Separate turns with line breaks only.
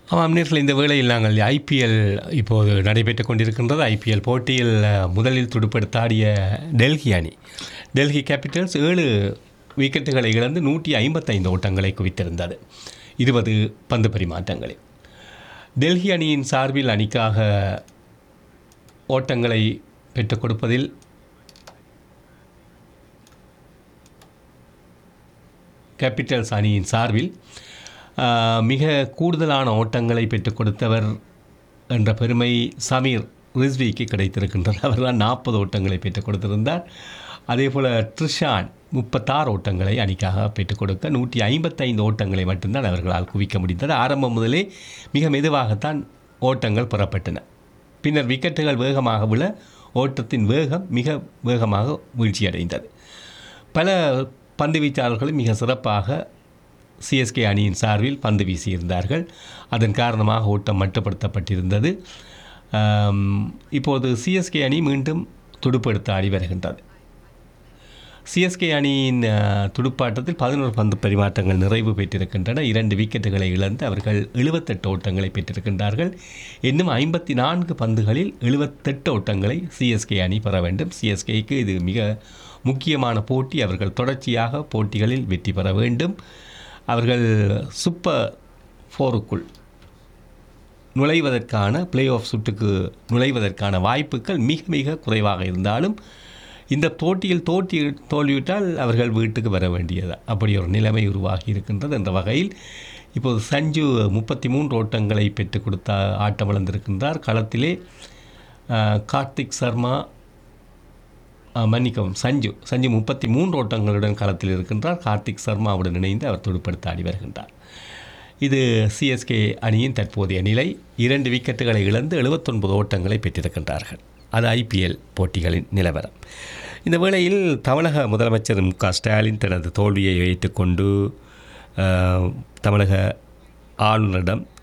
ஆமாம் நேர்கள் இந்த வேளையில் நாங்கள் ஐபிஎல் இப்போது நடைபெற்றுக் கொண்டிருக்கின்றது ஐபிஎல் போட்டியில் அஹ், முதலில் துடுப்படுத்தாடிய டெல்லி அணி டெல்லி கேபிட்டல்ஸ் ஏழு விக்கெட்டுகளை இழந்து நூற்றி ஐம்பத்தைந்து ஓட்டங்களை குவித்திருந்தது இருபது பந்து பரிமாற்றங்களில் டெல்லி அணியின் சார்பில் அணிக்காக ஓட்டங்களை பெற்றுக் கொடுப்பதில் கேபிட்டல்ஸ் அணியின் சார்பில் ஆஹ், மிக கூடுதலான ஓட்டங்களை பெற்றுக் கொடுத்தவர் என்ற பெருமை சமீர் ரிஸ்விக்கு கிடைத்திருக்கின்றது அவர் தான் நாற்பது ஓட்டங்களை பெற்றுக் கொடுத்திருந்தார் அதே போல் ட்ரிஷான் முப்பத்தாறு ஓட்டங்களை அணிக்காக பெற்றுக் கொடுக்க நூற்றி ஐம்பத்தைந்து ஓட்டங்களை மட்டும்தான் அவர்களால் குவிக்க முடிந்தது ஆரம்பம் முதலே மிக மெதுவாகத்தான் ஓட்டங்கள் பெறப்பட்டன பின்னர் விக்கெட்டுகள் வேகமாக விழ ஓட்டத்தின் வேகம் மிக வேகமாக வீழ்ச்சியடைந்தது பல பந்து வீச்சாளர்களும் மிக சிறப்பாக சிஎஸ்கே அணியின் சார்பில் பந்து வீசியிருந்தார்கள் அதன் காரணமாக ஓட்டம் மட்டுப்படுத்தப்பட்டிருந்தது ஆம், இப்போது சிஎஸ்கே அணி மீண்டும் துடுப்படுத்த ஆடி வருகின்றது சிஎஸ்கே அணியின் அஹ், துடுப்பாட்டத்தில் பதினோரு பந்து பரிமாற்றங்கள் நிறைவு பெற்றிருக்கின்றன இரண்டு விக்கெட்டுகளை இழந்து அவர்கள் எழுபத்தெட்டு ஓட்டங்களை பெற்றிருக்கின்றார்கள் இன்னும் ஐம்பத்தி நான்கு பந்துகளில் எழுபத்தெட்டு ஓட்டங்களை சிஎஸ்கே அணி பெற வேண்டும் சிஎஸ்கேக்கு இது மிக முக்கியமான போட்டி அவர்கள் தொடர்ச்சியாக போட்டிகளில் வெற்றி பெற வேண்டும் அவர்கள் சூப்பர் ஃபோருக்குள் நுழைவதற்கான பிளே ஆஃப் சுற்றுக்கு நுழைவதற்கான வாய்ப்புகள் மிக மிக குறைவாக இருந்தாலும் இந்த போட்டியில் தோற்றி தோல்விவிட்டால் அவர்கள் வீட்டுக்கு வர வேண்டியது அப்படி ஒரு நிலைமை உருவாகி இருக்கின்றது என்ற வகையில் இப்போது சஞ்சு முப்பத்தி மூன்று ஓட்டங்களை பெற்றுக் கொடுத்த ஆட்டம் இழந்திருக்கின்றார் களத்திலே அஹ், கார்த்திக் சர்மா அஹ், மன்னிக்கவும் சஞ்சு சஞ்சு முப்பத்தி மூன்று ஓட்டங்களுடன் களத்தில் இருக்கின்றார் கார்த்திக் சர்மாவுடன் இணைந்து அவர் துடுப்படுத்த ஆடி வருகின்றார் இது சிஎஸ்கே அணியின் தற்போதைய நிலை இரண்டு விக்கெட்டுகளை இழந்து எழுபத்தொன்பது ஓட்டங்களை பெற்றிருக்கின்றார்கள் அது ஐபிஎல் போட்டிகளின் நிலவரம் இந்த வேளையில் தமிழக முதலமைச்சர் மு க ஸ்டாலின் தனது தோல்வியை வைத்துக்கொண்டு அஹ், தமிழக ஆளுநரிடம்